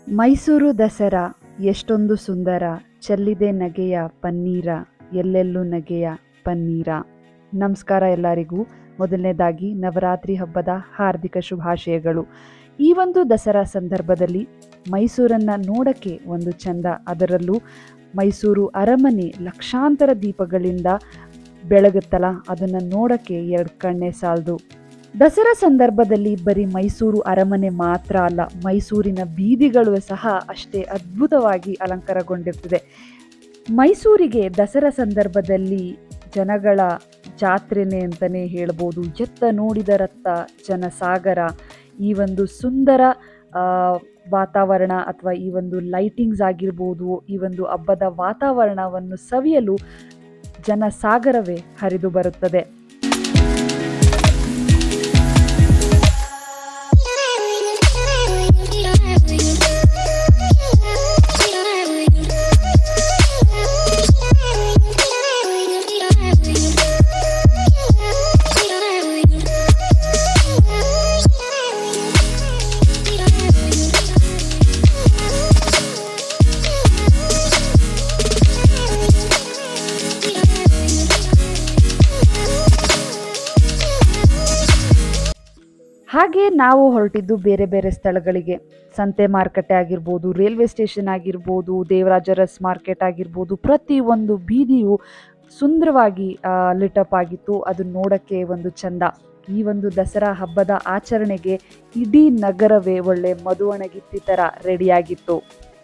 ಮೈಸೂರು ದಸರಾ ಎಷ್ಟೊಂದು ಸುಂದರ ಚೆಲ್ಲಿದೆ ನಗೆಯ ಪನ್ನೀರ ಎಲ್ಲೆಲ್ಲೂ ನಗೆಯ ಪನ್ನೀರ ನಮಸ್ಕಾರ ಎಲ್ಲರಿಗೂ ಮೊದಲನೇದಾಗಿ ನವರಾತ್ರಿ ಹಬ್ಬದ ಹಾರ್ದಿಕ ಶುಭಾಶಯಗಳು ಈ ಒಂದು ದಸರಾ ಸಂದರ್ಭದಲ್ಲಿ ಮೈಸೂರನ್ನು ನೋಡೋಕ್ಕೆ ಒಂದು ಚಂದ ಅದರಲ್ಲೂ ಮೈಸೂರು ಅರಮನೆ ಲಕ್ಷಾಂತರ ದೀಪಗಳಿಂದ ಬೆಳಗುತ್ತಲ್ಲ ಅದನ್ನು ನೋಡೋಕ್ಕೆ ಎರಡು ಕಣ್ಣೇ ಸಾಲದು ದಸರಾ ಸಂದರ್ಭದಲ್ಲಿ ಬರೀ ಮೈಸೂರು ಅರಮನೆ ಮಾತ್ರ ಅಲ್ಲ ಮೈಸೂರಿನ ಬೀದಿಗಳು ಸಹ ಅಷ್ಟೇ ಅದ್ಭುತವಾಗಿ ಅಲಂಕಾರಗೊಂಡಿರ್ತದೆ ಮೈಸೂರಿಗೆ ದಸರಾ ಸಂದರ್ಭದಲ್ಲಿ ಜನಗಳ ಜಾತ್ರೆನೇ ಅಂತಲೇ ಹೇಳ್ಬೋದು ಎತ್ತ ನೋಡಿದರತ್ತ ಜನಸಾಗರ ಈ ಒಂದು ಸುಂದರ ಆ, ವಾತಾವರಣ ಅಥವಾ ಈ ಒಂದು ಲೈಟಿಂಗ್ಸ್ ಆಗಿರ್ಬೋದು ಈ ಒಂದು ಹಬ್ಬದ ವಾತಾವರಣವನ್ನು ಸವಿಯಲು ಜನಸಾಗರವೇ ಹರಿದು ಬರುತ್ತದೆ ಹಾಗೆ ನಾವು ಹೊರಟಿದ್ದು ಬೇರೆ ಬೇರೆ ಸ್ಥಳಗಳಿಗೆ ಸಂತೆ ಮಾರುಕಟ್ಟೆ ಆಗಿರ್ಬೋದು ರೈಲ್ವೆ ಸ್ಟೇಷನ್ ಆಗಿರ್ಬೋದು ದೇವರಾಜ ರಸ್ ಮಾರ್ಕೆಟ್ ಆಗಿರ್ಬೋದು ಪ್ರತಿ ಒಂದು ಬೀದಿಯು ಸುಂದರವಾಗಿ ಲಿಟಪ್ ಆಗಿತ್ತು ಅದು ನೋಡೋಕ್ಕೆ ಒಂದು ಚಂದ ಈ ಒಂದು ದಸರಾ ಹಬ್ಬದ ಆಚರಣೆಗೆ ಇಡೀ ನಗರವೇ ಒಳ್ಳೆ ಮಧುವಣಗಿತ್ತಿ ಥರ ರೆಡಿಯಾಗಿತ್ತು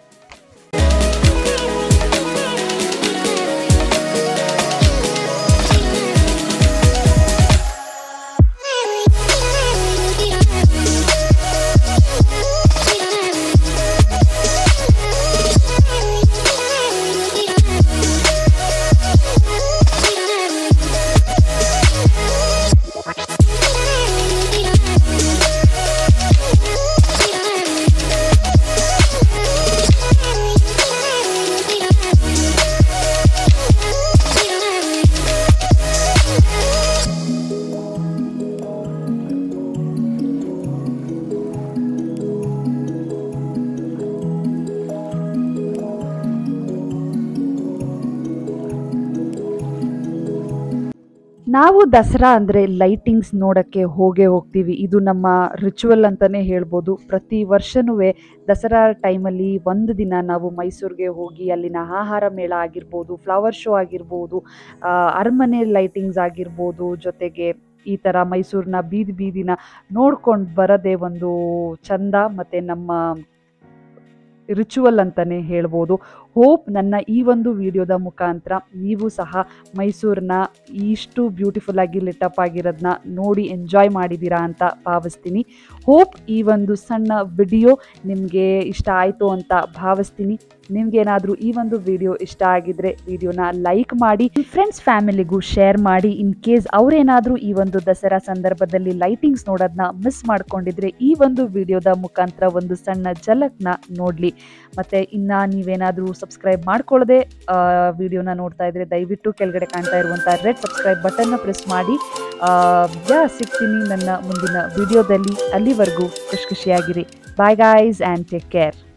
ನಾವು ದಸರಾ ಅಂದರೆ ಲೈಟಿಂಗ್ಸ್ ನೋಡೋಕ್ಕೆ ಹೋಗೇ ಹೋಗ್ತೀವಿ ಇದು ನಮ್ಮ ರಿಚುವಲ್ ಅಂತಲೇ ಹೇಳ್ಬೋದು ಪ್ರತಿ ವರ್ಷನೂ ದಸರಾ ಟೈಮಲ್ಲಿ ಒಂದು ದಿನ ನಾವು ಮೈಸೂರಿಗೆ ಹೋಗಿ ಅಲ್ಲಿನ ಆಹಾರ ಮೇಳ ಆಗಿರ್ಬೋದು ಫ್ಲವರ್ ಶೋ ಆಗಿರ್ಬೋದು ಆ, ಅರಮನೆ ಲೈಟಿಂಗ್ಸ್ ಆಗಿರ್ಬೋದು ಜೊತೆಗೆ ಈ ಥರ ಮೈಸೂರಿನ ಬೀದಿ ಬೀದಿನ ನೋಡ್ಕೊಂಡು ಬರೋದೇ ಒಂದು ಚಂದ ಮತ್ತು ನಮ್ಮ ರಿಚುವಲ್ ಅಂತಲೇ ಹೇಳ್ಬೋದು ಹೋಪ್ ನನ್ನ ಈ ಒಂದು ವಿಡಿಯೋದ ಮುಖಾಂತರ ನೀವು ಸಹ ಮೈಸೂರನ್ನ ಇಷ್ಟು ಬ್ಯೂಟಿಫುಲ್ ಆಗಿ ಲಿಟಪ್ ಆಗಿರೋದನ್ನ ನೋಡಿ ಎಂಜಾಯ್ ಮಾಡಿದ್ದೀರಾ ಅಂತ ಭಾವಿಸ್ತೀನಿ ಹೋಪ್ ಈ ಒಂದು ಸಣ್ಣ ವಿಡಿಯೋ ನಿಮಗೆ ಇಷ್ಟ ಆಯಿತು ಅಂತ ಭಾವಿಸ್ತೀನಿ ನಿಮ್ಗೇನಾದರೂ ಈ ಒಂದು ವಿಡಿಯೋ ಇಷ್ಟ ಆಗಿದ್ರೆ ವಿಡಿಯೋನ ಲೈಕ್ ಮಾಡಿ ಫ್ರೆಂಡ್ಸ್ ಫ್ಯಾಮಿಲಿಗೂ ಶೇರ್ ಮಾಡಿ ಇನ್ ಕೇಸ್ ಅವರೇನಾದರೂ ಈ ಒಂದು ದಸರಾ ಸಂದರ್ಭದಲ್ಲಿ ಲೈಟಿಂಗ್ಸ್ ನೋಡೋದನ್ನ ಮಿಸ್ ಮಾಡ್ಕೊಂಡಿದ್ರೆ ಈ ಒಂದು ವಿಡಿಯೋದ ಮುಖಾಂತರ ಒಂದು ಸಣ್ಣ ಝಲಕ್ನ ನೋಡಲಿ ಮತ್ತು ಇನ್ನು ನೀವೇನಾದರೂ ಸಬ್ಸ್ಕ್ರೈಬ್ ಮಾಡ್ಕೊಳ್ಳದೆ ವಿಡಿಯೋನ ನೋಡ್ತಾ ಇದ್ರೆ ದಯವಿಟ್ಟು ಕೆಳಗಡೆ ಕಾಣ್ತಾ ಇರುವಂಥ ರೆಡ್ ಸಬ್ಸ್ಕ್ರೈಬ್ ಬಟನ್ನ ಪ್ರೆಸ್ ಮಾಡಿ ಯಾ ಸಿಗ್ತೀನಿ ನನ್ನ ಮುಂದಿನ ವಿಡಿಯೋದಲ್ಲಿ ಅಲ್ಲಿವರೆಗೂ ಖುಷಿ ಖುಷಿಯಾಗಿರಿ bye guys and take care